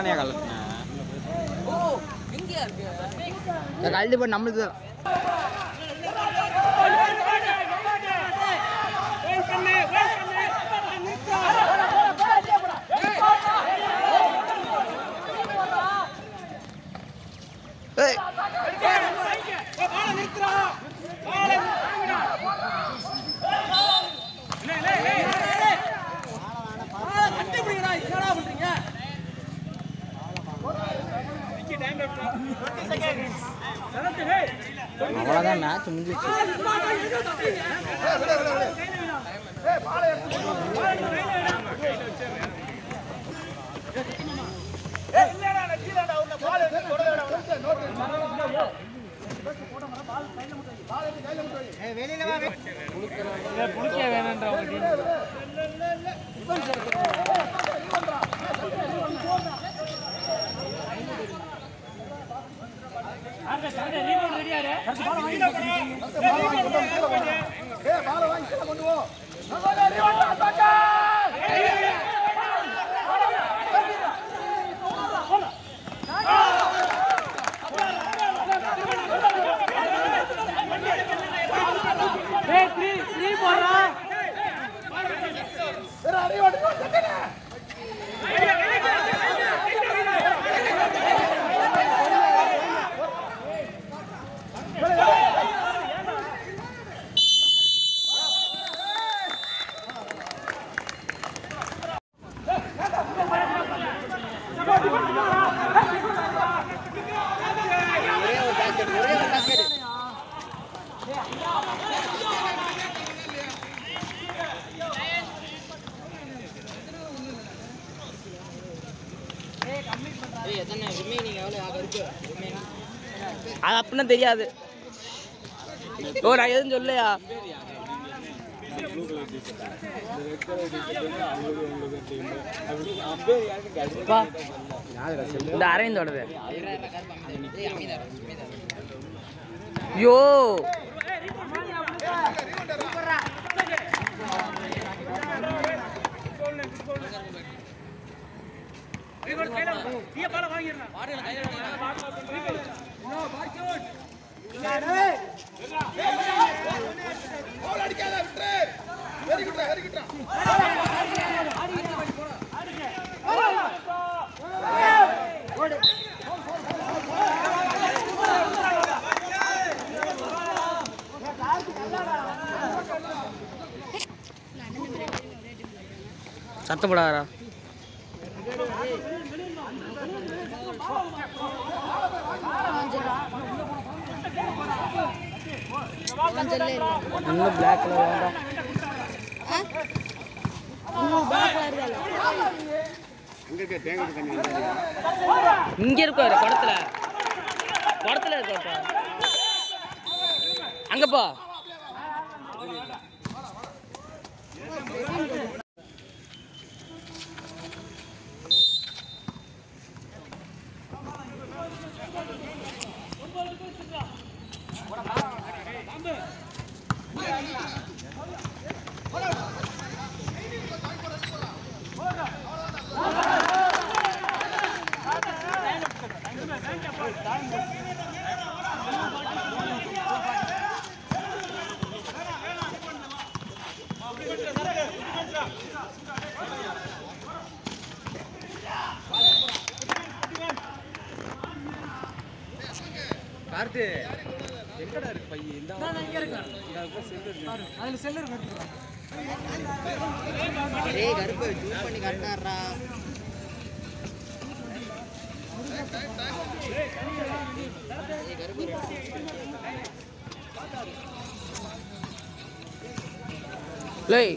தானே கலட்டினேன் கழட்டி போய் நம்மளுக்கு தான் ஏய் அவ்வளோதான் மேட்ச் முடிஞ்சிச்சு அது அப்படின்னா தெரியாது ஓ நான் எதுவும் சொல்லையா பா. இந்த அரவிந்தோடது யோ சத்தம் போடாதா இன்னும் பிளாக் கலர் வேண்டாம் இங்க இருக்காரு குடத்துல குடத்துல இருக்காப்பா அங்கப்பா கார்த்தி எங்கடா இருக்கு பையன் இந்த டேய் கருப்பு ஜூம் பண்ணி காட்டினாரா லேய்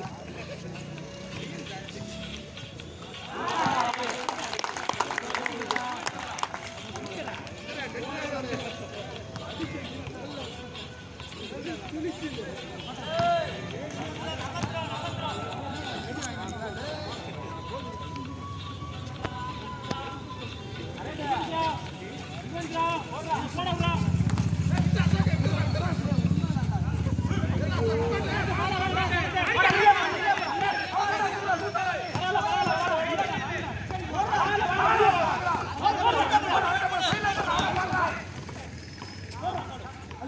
ஆ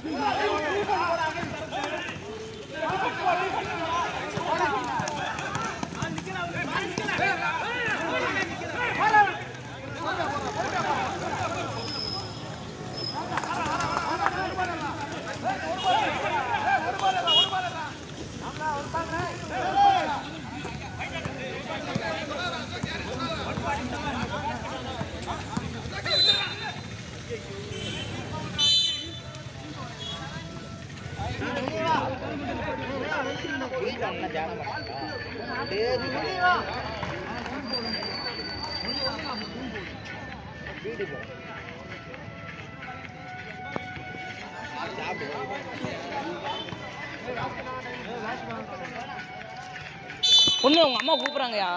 பொண்ணு உங்க அம்மா கூப்பிடுறாங்கயா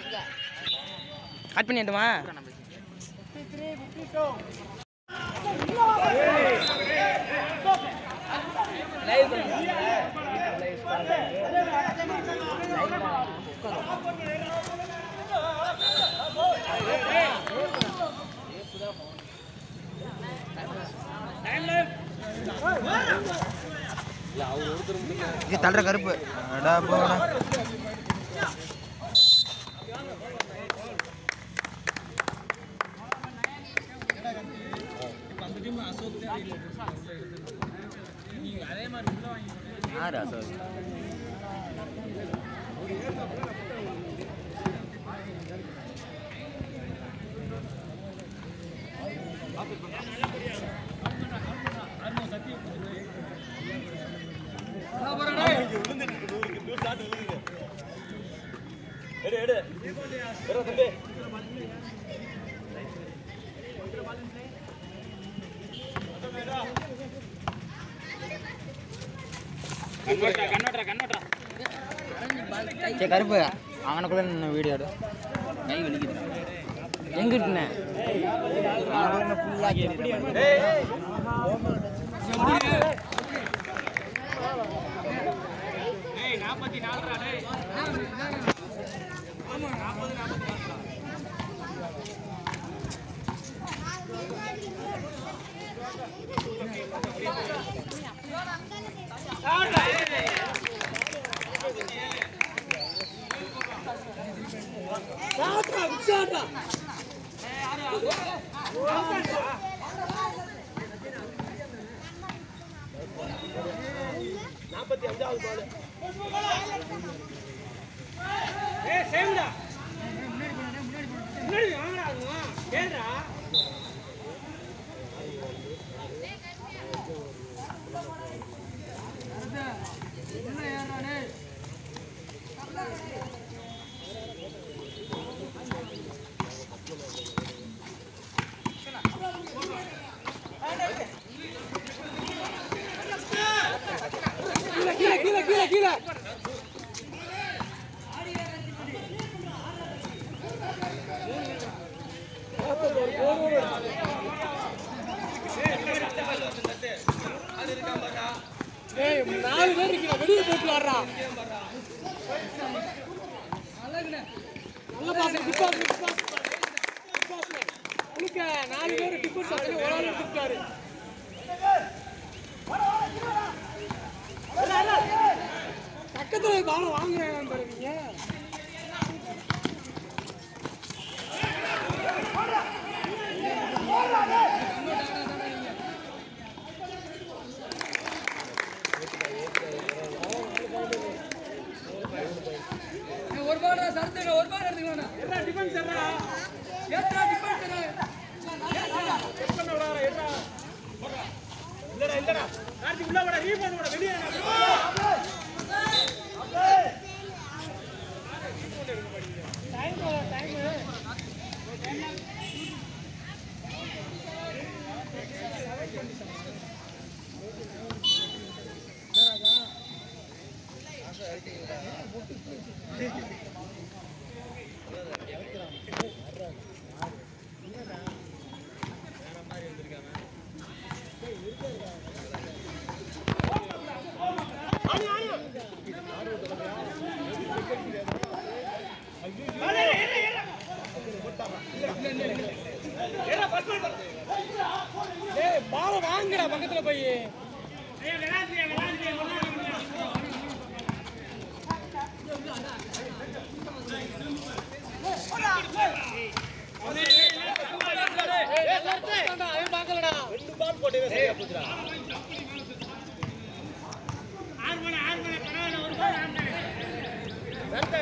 கட் பண்ணிட்டுமா இது தள்ளுற கருப்பு அடா போடா யாரு அசோக் சரி கருப்பு அவனுக்குள்ள நின்று வீடியோ எடு கை வலிக்குது எங்கிட்டுண்ணே அவனுக்குள்ள நின்னு full ஆ கேட்டுட்டு நாலு பேர் இருக்கிற வெளியே போட்டு வர்றா நல்ல பாசம் டிப்பாஸ் டிப்பாஸ் உனக்கு நாலு பேர் டிப்பர் சாப்பிட்டு ஒரு ஆள் எடுத்துட்டாரு பக்கத்துல பாலம் வாங்குறேன் பாருங்க ஒரு பால் சரத்துங்க ஒரு பால் எடுத்துக்கணும் என்ன டிஃபென்ஸ் என்ன ஏத்ரா டிஃபென்ஸ் இல்லடா இல்லடா கார்த்தி உள்ள வட ரீபவுண்ட் வட வெளியே டைம் டைம்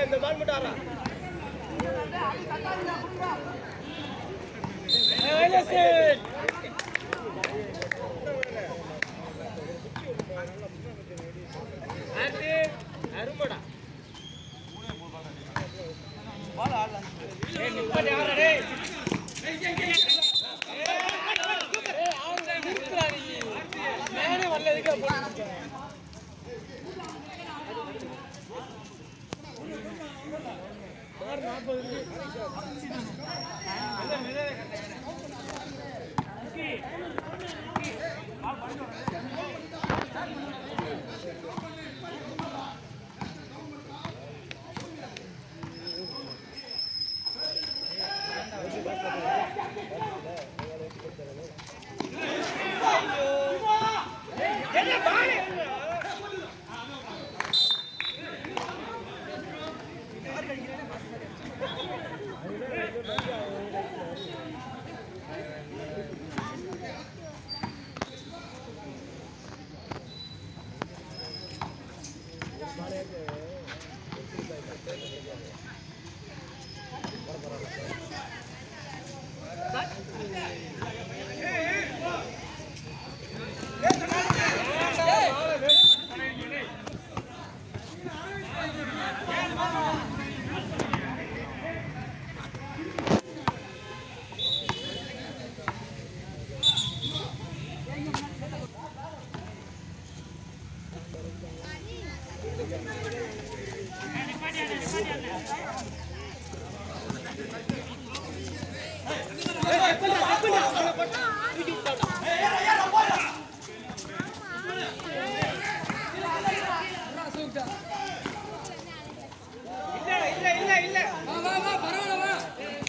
வா வா வா பரவாயில்ல வா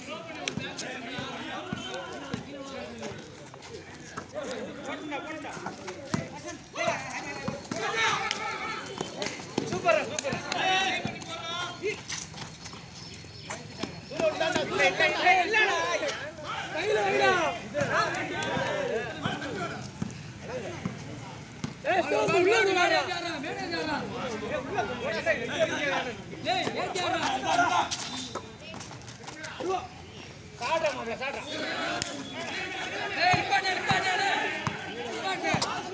கையில வைடா ஏய் ஸ்டாப் உள்ள வாடா மேனேஜரா ஏய் ஏத்தியாரா ஏய் நிப்பாட்டு நிப்பாட்டு நிப்பாட்டு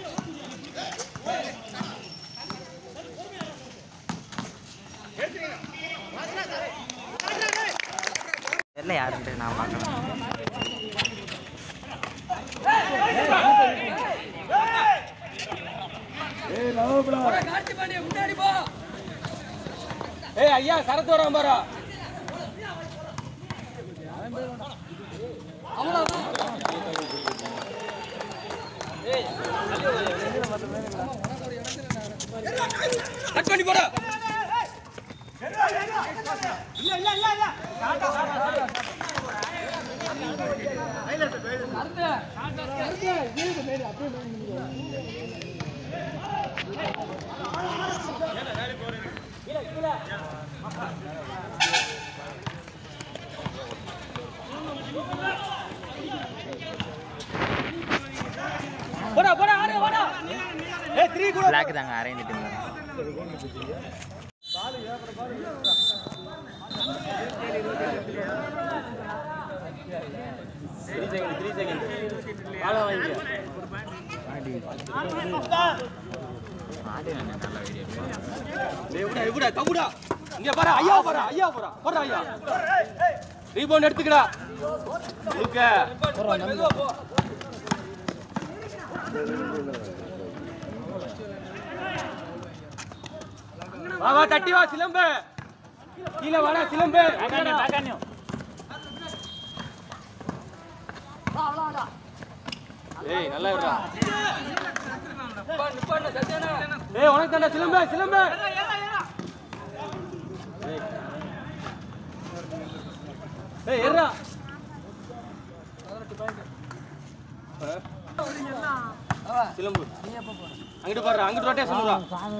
தெரியல யாருன்ட்டு நான் பார்க்கலாம் போடா கார்த்தி பாண்டிய முன்னாடி போ ஏய் ஐயா சரத்து வரான் பாரா கட் பண்ணி போடா போடா போடா ஆடு போடா ஏய் த்ரீ கூட பிளாக் தாங்க arrange team three second three second ஆளா வாங்கிக்க ஆடி நல்ல வீடியோ டேய் விடா விடா தவுடா இங்க பாரு ஐயா பாரு ஐயா போறா போறா ஐயா ரீபவுண்ட் எடுத்துக்கடா முழுக்க மெதுவா போ வா வா தட்டி வா சிலம்பு கீழே வாடா சிலம்பு ஏய் நல்லா இருடா நிப்பாட்டு நிப்பாட்டு சத்யானா ஏய் உனக்கு தாண்டா சிலம்பு சிலம்பு ஏய் ஏறா சிலம்பு அங்கிட்டு பாரு அங்கிட்டு ரொட்டேஷன் சொல்லுடா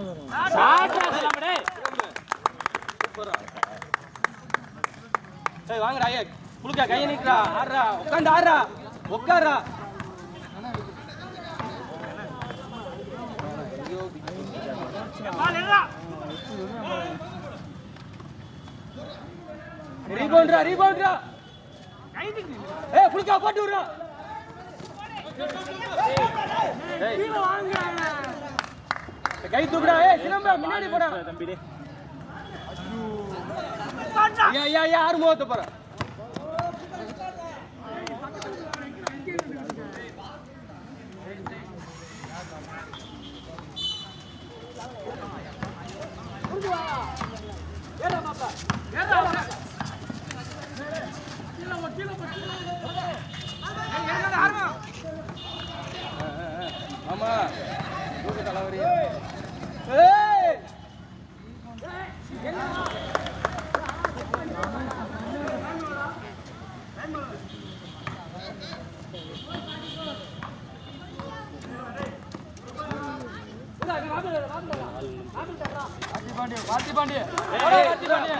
ஏய் வாங்கடா ஐயா புளுக்கா கையை நிக்கிறா ஆடுறா உட்காந்து ஆடுறா உட்காருடா ரீபவுண்ட்ரா ரீபவுண்ட்ரா ஏய் புடிக்கா போட்டு விடுறா ஏய் கை தூக்குடா ஏய் சிலம்ப முன்னாடி போடா தம்பி ஐயா ஐயா ஐயா ஆறு முகத்தை போற ஆமா தூக்கு தலைவரி ஏய் வாத்தி பாண்டி வாத்தி பாண்டி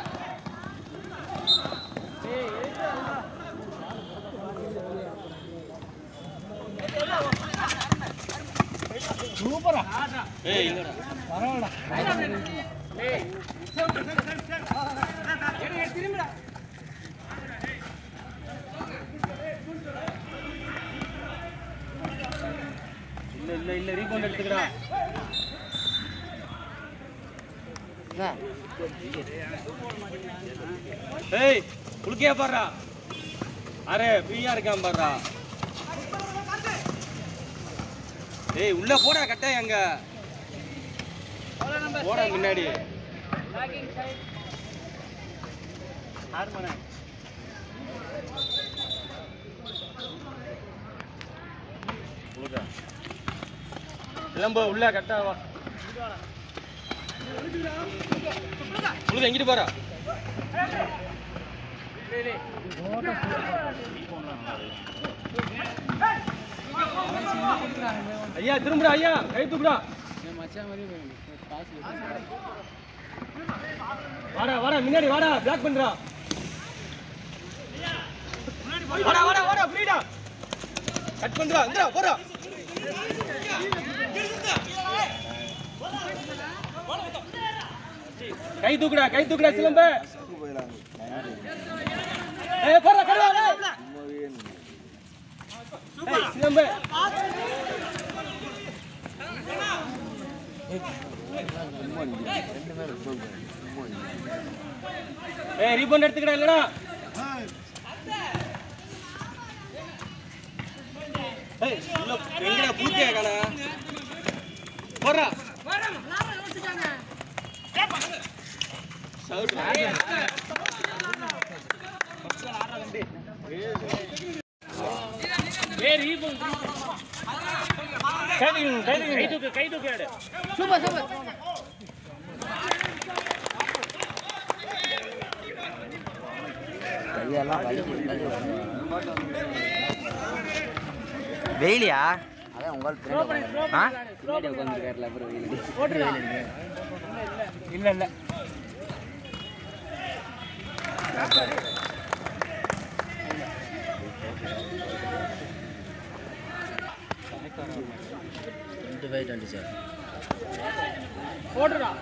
ஏய் இல்லடா இல்ல இல்ல இல்ல ரீபவுண்ட் எடுத்துக்கடா ஏய் குளுக்கியா பாடுறா அரே ஃப்ரீயா இருக்கான் பாடுறா ஏய் உள்ள போடா கட்டாயம் அங்க போடா முன்னாடி இளம்போ உள்ள கட்டா வா உள்ள எங்கிட்டு போறா ஐயா திரும்புடா ஐயா கை தூக்குடா வாடா வாடா முன்னாடி வாடா பிளாக் பண்றா வாடா வாடா வாடா ஃப்ரீடா கட் பண்றா இந்தா போடா கை தூக்குடா கை தூக்குடா சிலம்ப ஏய் போடா கடவா டேய் ஏய் சிலம்ப ஏய் ரீபவுண்ட் எடுத்துக்கடா இல்லடா ஏய் இல்ல எங்கடா பூத்தியா காணா போறா வெயிலியா அதான் உங்களுக்கு ஆ பின்னாடி உட்காந்துருக்காருல அப்புறம் வெயில் இல்ல இல்ல டுவெண்ட்டி ஃபைவ் டுவெண்ட்டி செவன் போடுறா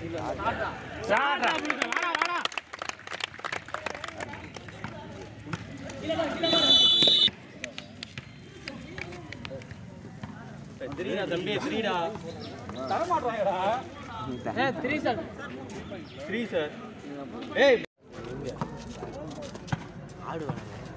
தெரியுடா தம்பி தெரியுடா ஏ த்ரீ சார் த்ரீ சார் ஏய் ஆடுவாங்க